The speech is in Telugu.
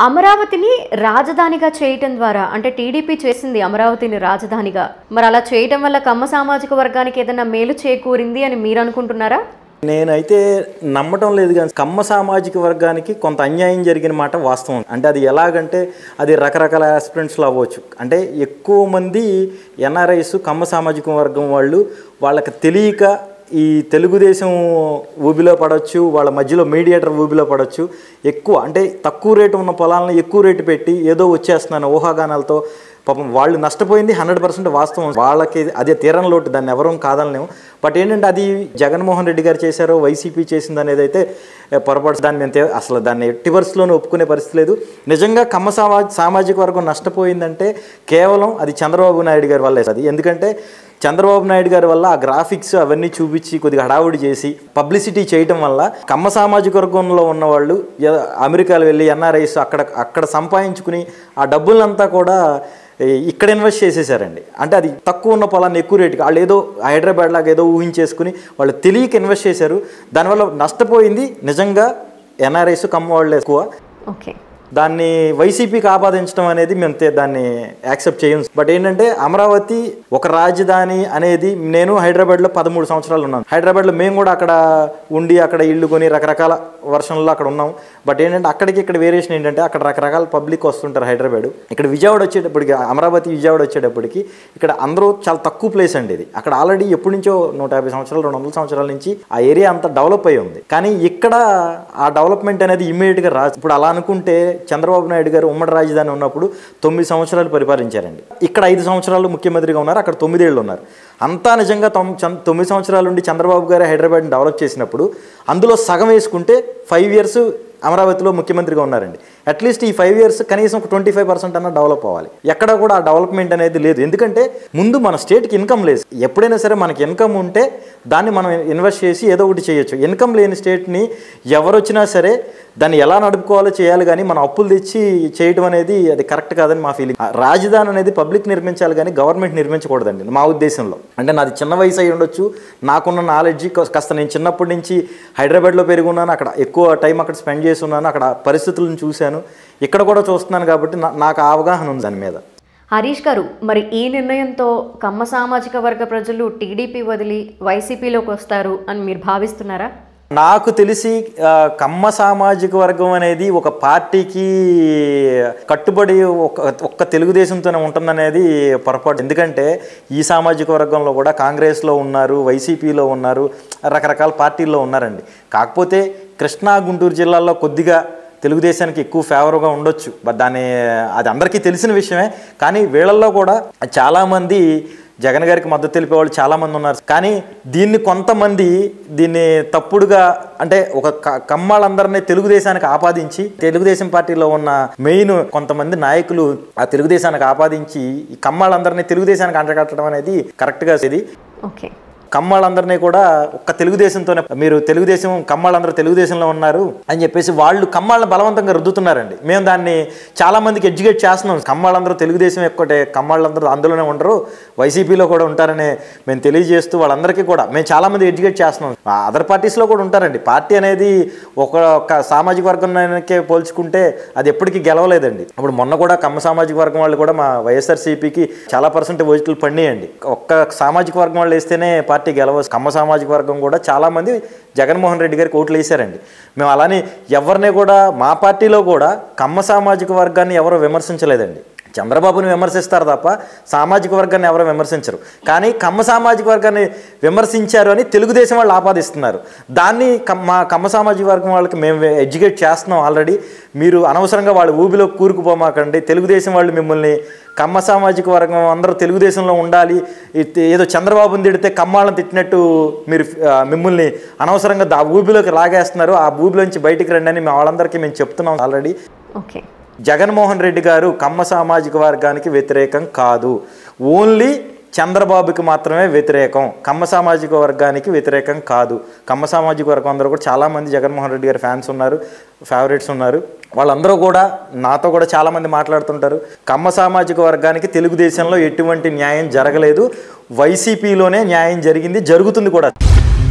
అమరావతిని రాజధానిగా చేయటం ద్వారా అంటే టీడీపీ చేసింది అమరావతిని రాజధానిగా మరి అలా చేయటం వల్ల కమ్మ సామాజిక వర్గానికి ఏదైనా మేలు చేకూరింది అని మీరు అనుకుంటున్నారా నేనైతే నమ్మటం లేదు కానీ కమ్మ సామాజిక వర్గానికి కొంత అన్యాయం జరిగిన మాట వాస్తవం అంటే అది ఎలాగంటే అది రకరకాల ఆస్పిరెంట్స్లో అవ్వచ్చు అంటే ఎక్కువ మంది ఎన్ఆర్ఐస్ కమ్మ సామాజిక వర్గం వాళ్ళు వాళ్ళకి తెలియక ఈ తెలుగుదేశం ఊబిలో పడవచ్చు వాళ్ళ మధ్యలో మీడియేటర్ ఊబిలో పడవచ్చు ఎక్కువ అంటే తక్కువ రేటు ఉన్న పొలాలను ఎక్కువ రేటు పెట్టి ఏదో వచ్చేస్తున్నాను ఊహాగానాలతో పాపం వాళ్ళు నష్టపోయింది హండ్రెడ్ పర్సెంట్ వాస్తవం వాళ్ళకి అదే తీరం లోటు దాన్ని ఎవరూ కాదనలేము బట్ ఏంటంటే అది జగన్మోహన్ రెడ్డి గారు చేశారో వైసీపీ చేసింది అనేది అయితే ఏ, పొరపాటు దాన్ని మేము తే- అసలు దాన్ని ఎట్టి పరిస్థితుల్లోనూ ఒప్పుకునే పరిస్థితి లేదు నిజంగా కమ్మ సమా సామాజిక వర్గం నష్టపోయిందంటే కేవలం అది చంద్రబాబు నాయుడు గారి వల్లే అది ఎందుకంటే చంద్రబాబు నాయుడు గారి వల్ల ఆ గ్రాఫిక్స్ అవన్నీ చూపించి కొద్దిగా హడావుడి చేసి పబ్లిసిటీ చేయటం వల్ల కమ్మ సామాజిక వర్గంలో ఉన్నవాళ్ళు ఏ- అమెరికాలో వెళ్ళి ఎన్ఆర్ఐస్ అక్కడ అక్కడ సంపాదించుకుని ఆ డబ్బులంతా కూడా ఈ- ఇక్కడ ఇన్వెస్ట్ చేసేసారండి అంటే అది తక్కువ ఉన్న పొలాన్ని ఎక్కువ రేటుకి వాళ్ళు ఏదో హైదరాబాద్ లాగా ఏదో ఊహించేసుకుని వాళ్ళు తెలియక ఇన్వెస్ట్ చేశారు దానివల్ల నష్టపోయింది నిజంగా ఎన్ఆర్ఐస్ కమ్మ వాళ్ళు ఎక్కువ ఓకే దాన్ని వైసీపీకి ఆపాదించడం అనేది మేము తే- దాన్ని యాక్సెప్ట్ చేయం బట్ ఏంటంటే అమరావతి ఒక రాజధాని అనేది నేను హైదరాబాద్లో పదమూడు సంవత్సరాలు ఉన్నాను హైదరాబాద్లో మేము కూడా అక్కడ ఉండి అక్కడ ఇల్లు కొని రకరకాల వర్షన్లో అక్కడ ఉన్నాం బట్ ఏంటంటే అక్కడికి ఇక్కడ వేరియేషన్ ఏంటంటే అక్కడ రకరకాల పబ్లిక్ వస్తుంటారు హైదరాబాద్ ఇక్కడ విజయవాడ వచ్చేటప్పటికి అమరావతి విజయవాడ వచ్చేటప్పటికి ఇక్కడ అందరూ చాలా తక్కువ ప్లేస్ అండి ఇది అక్కడ ఆల్రెడీ ఎప్పటి నుంచో నూట యాభై సంవత్సరాలు రెండు వందల సంవత్సరాల నుంచి ఆ ఏరియా అంతా డెవలప్ అయి ఉంది కానీ ఇక్కడ ఆ డెవలప్మెంట్ అనేది ఇమ్మీడియట్గా రాదు ఇప్పుడు అలా అనుకుంటే చంద్రబాబు నాయుడు గారు ఉమ్మడి రాజధాని ఉన్నప్పుడు తొమ్మిది సంవత్సరాలు పరిపాలించారండి ఇక్కడ ఐదు సంవత్సరాలు ముఖ్యమంత్రిగా ఉన్నారు అక్కడ తొమ్మిదేళ్ళు ఉన్నారు అంతా నిజంగా తొమ్- చం- తొమ్మిది సంవత్సరాల నుండి చంద్రబాబు గారు హైదరాబాద్ని డెవలప్ చేసినప్పుడు అందులో సగం వేసుకుంటే ఫైవ్ ఇయర్స్ అమరావతిలో ముఖ్యమంత్రిగా ఉన్నారండి అట్లీస్ట్ ఈ ఫైవ్ ఇయర్స్ కనీసం ఒక ట్వంటీ ఫైవ్ పర్సెంట్ అన్న డెవలప్ అవ్వాలి ఎక్కడ కూడా ఆ డెవలప్మెంట్ అనేది లేదు ఎందుకంటే ముందు మన స్టేట్కి ఇన్కమ్ లేదు ఎప్పుడైనా సరే మనకి ఇన్కమ్ ఉంటే దాన్ని మనం ఇన్వెస్ట్ చేసి ఏదో ఒకటి చేయొచ్చు ఇన్కమ్ లేని స్టేట్ని ఎవరు వచ్చినా సరే దాన్ని ఎలా నడుపుకోవాలో చేయాలి కానీ మనం అప్పులు తెచ్చి చేయడం అనేది అది కరెక్ట్ కాదని మా ఫీలింగ్ రాజధాని అనేది పబ్లిక్ నిర్మించాలి కానీ గవర్నమెంట్ నిర్మించకూడదండి మా ఉద్దేశంలో అంటే నాది చిన్న వయసు అయి ఉండొచ్చు నాకున్న నాలెడ్జ్ కాస్త నేను చిన్నప్పటి నుంచి హైదరాబాద్లో పెరుగున్నాను అక్కడ ఎక్కువ టైం అక్కడ స్పెండ్ చేసి ఉన్నాను అక్కడ పరిస్థితులను చూశాను ఇక్కడ కూడా చూస్తున్నాను కాబట్టి నా- నాకు ఆ అవగాహన ఉంది దాని మీద హరీష్ గారు మరి ఈ నిర్ణయంతో కమ్మ సామాజిక వర్గ ప్రజలు టీడీపీ వదిలి వైసీపీలోకి వస్తారు అని మీరు భావిస్తున్నారా నాకు తెలిసి ఆ, కమ్మ సామాజిక వర్గం అనేది ఒక పార్టీకి కట్టుబడి ఒక ఒక్క తెలుగుదేశంతోనే ఉంటుందనేది పొరపాటు ఎందుకంటే ఈ సామాజిక వర్గంలో కూడా కాంగ్రెస్లో ఉన్నారు వైసీపీలో ఉన్నారు రకరకాల పార్టీల్లో ఉన్నారండి కాకపోతే కృష్ణా గుంటూరు జిల్లాల్లో కొద్దిగా తెలుగుదేశానికి ఎక్కువ ఫేవర్గా ఉండొచ్చు బట్ దాని అది అందరికీ తెలిసిన విషయమే కానీ వీళ్ళల్లో కూడా చాలామంది జగన్ గారికి మద్దతు తెలిపే వాళ్ళు చాలామంది ఉన్నారు కానీ దీన్ని కొంతమంది దీన్ని తప్పుడుగా అంటే ఒక క- కమ్మాళ్ళందరినీ తెలుగుదేశానికి ఆపాదించి తెలుగుదేశం పార్టీలో ఉన్న మెయిన్ కొంతమంది నాయకులు ఆ తెలుగుదేశానికి ఆపాదించి ఈ కమ్మాళ్ళందరినీ తెలుగుదేశానికి అంటగట్టడం అనేది కరెక్ట్గా ఇది ఓకే కమ్మాళ్ళందరినీ కూడా ఒక్క తెలుగుదేశంతోనే మీరు తెలుగుదేశం కమ్మాళ్ళందరూ తెలుగుదేశంలో ఉన్నారు అని చెప్పేసి వాళ్ళు కమ్మాళ్ళని బలవంతంగా రుద్దుతున్నారండి మేము దాన్ని చాలా మందికి ఎడ్యుకేట్ చేస్తున్నాం కమ్మాళ్ళందరూ తెలుగుదేశం ఎక్కువటే కమ్మాళ్ళందరూ అందులోనే ఉండరు వైసీపీలో కూడా ఉంటారని మేము తెలియజేస్తూ వాళ్ళందరికీ కూడా మేము చాలా మంది ఎడ్యుకేట్ చేస్తున్నాం అదర్ పార్టీస్లో కూడా ఉంటారండి పార్టీ అనేది ఒక ఒక సామాజిక వర్గంకే పోల్చుకుంటే అది ఎప్పటికీ గెలవలేదండి ఇప్పుడు మొన్న కూడా కమ్మ సామాజిక వర్గం వాళ్ళు కూడా మా వైఎస్ఆర్సీపీకి చాలా పర్సెంట్ ఓట్లు పడినాయండి ఒక్క సామాజిక వర్గం వాళ్ళు వేస్తేనే పార్టీ గెలవచ్చు కమ్మ సామాజిక వర్గం కూడా చాలా మంది జగన్మోహన్ రెడ్డి గారికి ఓట్లు వేశారండి మేము అలానే ఎవరిని కూడా మా పార్టీలో కూడా కమ్మ సామాజిక వర్గాన్ని ఎవరు విమర్శించలేదండి చంద్రబాబుని విమర్శిస్తారు తప్ప సామాజిక వర్గాన్ని ఎవరు విమర్శించరు కానీ కమ్మ సామాజిక వర్గాన్ని విమర్శించారు అని తెలుగుదేశం వాళ్ళు ఆపాదిస్తున్నారు దాన్ని కమ్- మా కమ్మ సామాజిక వర్గం వాళ్ళకి మేము ఎడ్యుకేట్ చేస్తున్నాం ఆల్రెడీ మీరు అనవసరంగా వాళ్ళ ఊబిలో కూరుకుపోమాకండి తెలుగుదేశం వాళ్ళు మిమ్మల్ని కమ్మ సామాజిక వర్గం అందరూ తెలుగుదేశంలో ఉండాలి ఇది ఏదో చంద్రబాబుని తిడితే కమ్మాళ్ళని తిట్టినట్టు మీరు ఆ, మిమ్మల్ని అనవసరంగా ఆ ఊబిలోకి లాగేస్తున్నారు ఆ ఊబిలోంచి బయటికి రండి అని మేము వాళ్ళందరికీ మేము చెప్తున్నాం ఆల్రెడీ ఓకే జగన్మోహన్ రెడ్డి గారు కమ్మ సామాజిక వర్గానికి వ్యతిరేకం కాదు ఓన్లీ చంద్రబాబుకి మాత్రమే వ్యతిరేకం కమ్మ సామాజిక వర్గానికి వ్యతిరేకం కాదు కమ్మ సామాజిక వర్గం అందరూ కూడా చాలామంది జగన్మోహన్ రెడ్డి గారి ఫ్యాన్స్ ఉన్నారు ఫేవరెట్స్ ఉన్నారు వాళ్ళందరూ కూడా నాతో కూడా చాలామంది మాట్లాడుతుంటారు కమ్మ సామాజిక వర్గానికి తెలుగుదేశంలో ఎటువంటి న్యాయం జరగలేదు వైసీపీలోనే న్యాయం జరిగింది జరుగుతుంది కూడా